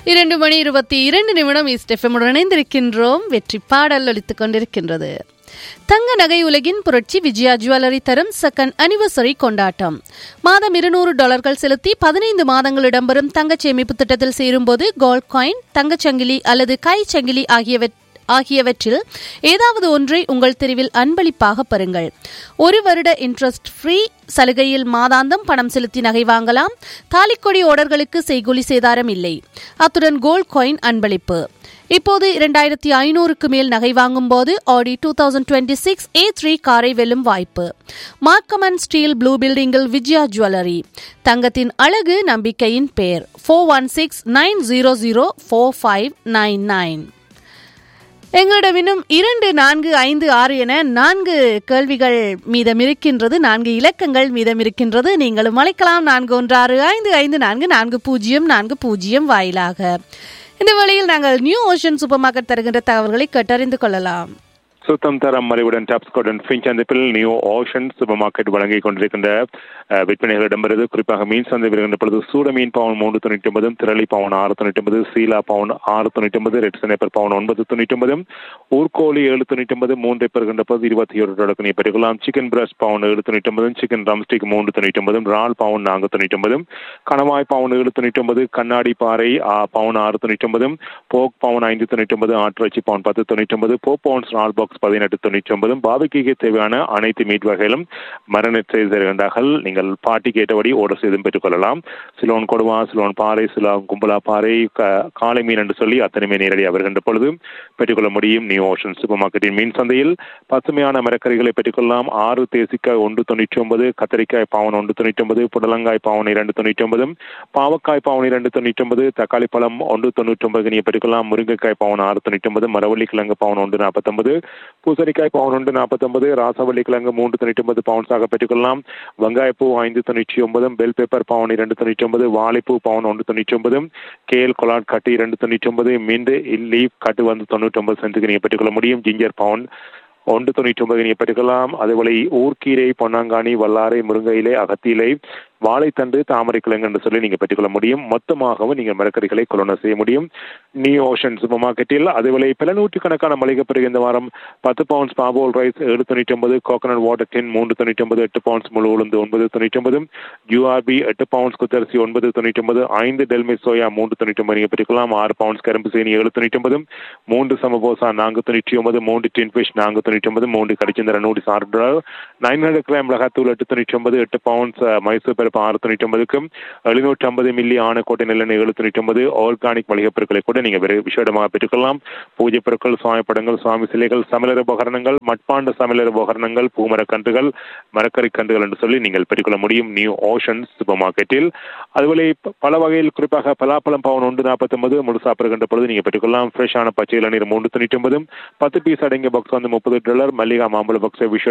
இரண்டு மணி இருபத்தி இரண்டு நிமிடம் இஸ்டெஃபமுடன் இணைந்திருக்கின்றோம் வெற்றி பாடல் ஒலித்துக் கொண்டிருக்கின்றது தங்க நகை உலகின் புரட்சி விஜயா ஜுவல்லரி தரும் செகண்ட் அனிவர்சரி கொண்டாட்டம் மாதம் இருநூறு டாலர்கள் செலுத்தி பதினைந்து மாதங்கள் இடம்பெறும் தங்க சேமிப்பு திட்டத்தில் சேரும்போது கோல்ட் காயின் தங்கச்சங்கிலி அல்லது கை சங்கிலி ஆகியவற்றை ஆகியவற்றில் ஏதாவது ஒன்றை உங்கள் தெருவில் அன்பளிப்பாக பெறுங்கள் ஒரு வருட இன்ட்ரெஸ்ட் ஃப்ரீ சலுகையில் மாதாந்தம் பணம் செலுத்தி நகை வாங்கலாம் தாலிக்கொடி ஓடர்களுக்கு செய்கூலி சேதாரம் இல்லை அத்துடன் கோல்ட் காயின் அன்பளிப்பு இப்போது இரண்டாயிரத்தி ஐநூறுக்கு மேல் நகை வாங்கும் போது Audi two thousand twenty six A three காரை வெல்லும் வாய்ப்பு மார்க்கமன் ஸ்டீல் ப்ளூ பில்டிங்கில் விஜயா ஜுவல்லரி தங்கத்தின் அழகு நம்பிக்கையின் பெயர் four one six nine zero zero four five nine nine எங்களிடம் இன்னும் இரண்டு நான்கு ஐந்து ஆறு என நான்கு கேள்விகள் மீதம் இருக்கின்றது நான்கு இலக்கங்கள் மீதம் இருக்கின்றது நீங்களும் அழைக்கலாம் நான்கு ஒன்று ஆறு ஐந்து ஐந்து நான்கு நான்கு பூஜ்ஜியம் நான்கு பூஜ்ஜியம் வாயிலாக இந்த வேளையில் நாங்கள் நியூ ஓஷன் சூப்பர் மார்க்கெட் தருகின்ற தகவல்களை கேட்டறிந்து கொள்ளலாம் சுத்தம் தரம் மறைவுடன் டாப்ஸ்கோடன் ஃபிஞ்ச் சந்திப்பில் நியூ ஓஷன் சூப்பர் மார்க்கெட் வழங்கிக் கொண்டிருக்கின்ற அஹ், விற்பனைகள் இடம்பெறுது குறிப்பாக மீன் சந்தை வருகின்ற பொழுது சூட மீன் பவுன் மூன்று தொண்ணூற்றி ஒன்பதும் திரளி பவுன் ஆறு தொண்ணூற்றி ஒன்பது சீலா பவுன் ஆறு தொண்ணூற்றி ஒன்பது ரெட் சனைப்பர் பவுன் ஒன்பது தொண்ணூற்றி ஒன்பதும் ஊர்கோழி ஏழு தொண்ணூற்றி ஒன்பது மூன்றை பெறுகின்ற போது இருபத்தி ஏழு டாலருக்கு நீ பெற்றுக்கலாம் சிக்கன் பிரஸ்ட் பவுன் ஏழு தொண்ணூற்றி ஒன்பதும் சிக்கன் ரம்ஸ்டிக் மூன்று தொண்ணூற்றி ஒன்பதும் ரால் பவுன் நான்கு தொண்ணூற்றி ஒன்பதும் கணவாய் பவுன் ஏழு தொண்ணூற்றி ஒன்பது கண்ணாடி பாறை ஆ, பவுன் ஆறு தொண்ணூற்றி ஒன்பதும் போக் பவுன் ஐந்து தொண்ணூற்றி ஒன்பது ஆட்டிறைச்சி பவுன் பத்து தொண்ணூற்றி ஒன்பது போ பவுன்ஸ் ரால் பாக்ஸ் பதினெட்டு தொண்ணூற்றி ஒன்பதும் பாபிக்கு தேவையான அனைத்து மீட் வகைகளும் மரநெட் செய்து தருகின்றார்கள் நீங்கள் பாட்டி கேட்டபடி ஓர்டர் செய்தும் பெற்றுக்கொள்ளலாம் சிலோன் கொடுவா சிலோன் பாறை சிலோன் கும்பலா பாறை க- காளை மீன் என்று சொல்லி அத்தனைமே நேரடியாக வருகின்ற பொழுது பெற்றுக்கொள்ள முடியும் நியூ ஓஷன் சூப்பர் மார்க்கெட்டின் மீன் சந்தையில் பசுமையான மரக்கறிகளை பெற்றுக்கொள்ளலாம் ஆறு தேசிக்காய் ஒன்று தொண்ணூற்றி ஒன்பது கத்தரிக்காய் பாவன் ஒன்று தொண்ணூற்றி ஒன்பது புடலங்காய் பாவன் இரண்டு தொண்ணூற்றி ஒன்பதும் பாவக்காய் பாவன் இரண்டு தொண்ணூற்றி ஒன்பது தக்காளி பழம் ஒன்று தொண்ணூற்றி ஒன்பது நீ பெற்றுக்கொள்ளலாம் முருங்கைக்காய் பாவன் ஆறு தொண்ணூற்றி ஒன்பது மரவள்ளி கிழங்கு பாவன் ஒன்று நாற்பத்தொன்பது பூசணிக்காய் பவுன் ஒன்று நாற்பத்தொன்பது ராசவள்ளி கிழங்கு மூன்று தொண்ணூற்றி ஒன்பது பவுன்ஸாக பெற்றுக்கொள்ளலாம் வெங்காயப்பூ ஐந்து தொண்ணூற்றி ஒன்பதும் பெல் பேப்பர் பவுன் இரண்டு தொண்ணூற்றி ஒன்பது வாழைப்பூ பவுன் ஒன்று தொண்ணூற்றி ஒன்பதும் கேல் கொலாட் கட்டு இரண்டு தொண்ணூற்றி ஒன்பது மிண்டு லீவ் கட்டு வந்து தொண்ணூற்றி ஒன்பது சென்ட்டுக்கு நீங்கள் பெற்றுக்கொள்ள முடியும் ஜிஞ்சர் பவுன் ஒன்று தொண்ணூற்றி ஒன்பது நீங்கள் பெற்றுக்கலாம் அதேபோல ஊர்க்கீரை பொன்னாங்கானி வல்லாரை முருங்கையிலை அகத்தியிலை வாழைத்தண்டு தாமரை கிழங்கு என்று சொல்லி நீங்கள் பெற்றுக்கொள்ள முடியும் மொத்தமாகவும் நீங்கள் மரக்கறிகளை கொள்வன செய்ய முடியும் நியூ ஓஷன் சூப்பர் மார்க்கெட்டில் அதேவேளை பல நூற்றுக்கணக்கான மளிகை பிறகு இந்த வாரம் பத்து பவுண்ட்ஸ் பாபோல் ரைஸ் ஏழு தொண்ணூற்றி ஒன்பது கோகனட் வாட்டர் டின் மூன்று தொண்ணூற்றி ஒன்பது எட்டு பவுண்ட்ஸ் முழு உளுந்து ஒன்பது தொண்ணூற்றி ஒன்பது யூஆர்பி எட்டு பவுண்ட்ஸ் குத்தரிசி ஒன்பது தொண்ணூற்றி ஒன்பது ஐந்து டெல்மி சோயா மூன்று தொண்ணூற்றி ஒன்பது நீங்கள் பெற்றுக்கலாம் ஆறு பவுண்ட்ஸ் கரும்பு சீனி ஏழு தொண்ணூற்றி ஒன்பது மூன்று சமபோசா நான்கு தொண்ணூற்றி ஒன்பது மூன்று டின் ஃபிஷ் நான்கு தொண்ணூற்றி ஒன்பது மூன்று கடிச்சந்திர நூடி சாறு டாலர் நைன் ஹண்ட்ரட் கிராம் மிளகாத்தூள் எட்டு தொண்ணூற்றி ஒன்பது எட்டு பவுண்ட்ஸ் மைசூர் பருப்பு ஆறு தொண்ணூற்றி ஒன்பதுக்கும் எழுநூற்றி ஐம்பது மில்லி ஆனக்கோட்டை நெல்லெண்ணெய் ஏழு தொண்ணூற்றி ஒன்பது ஆர்கானிக் மளிகை பொருட்களை கூட நீங்கள் வெறு விஷயமாக பெற்றுக்கொள்ளலாம் பூஜை பொருட்கள் சுவாமி படங்கள் சுவாமி சிலைகள் சமையலர் உபகரணங்கள் மட்பாண்ட சமையலர் உபகரணங்கள் பூமரக்கன்றுகள் மரக்கறி கன்றுகள் என்று சொல்லி நீங்கள் பெற்றுக்கொள்ள முடியும் நியூ ஓஷன் சூப்பர் மார்க்கெட்டில் அதுபோல ப- பல வகையில் குறிப்பாக பலாப்பழம் பவுன் ஒன்று நாற்பத்தொன்பது முழுசா பெறுகின்ற பொழுது நீங்கள் பெற்றுக்கொள்ளலாம் ஃப்ரெஷ்ஷான பச்சை இளநீர் மூன்று தொண்ணூற்றி ஒன்பதும் பத்து பீஸ் அடங்கிய பாக்ஸ் வந்து முப்பது டாலர் மல்லிகா மாம்பழ பாக்ஸ் விஷயம்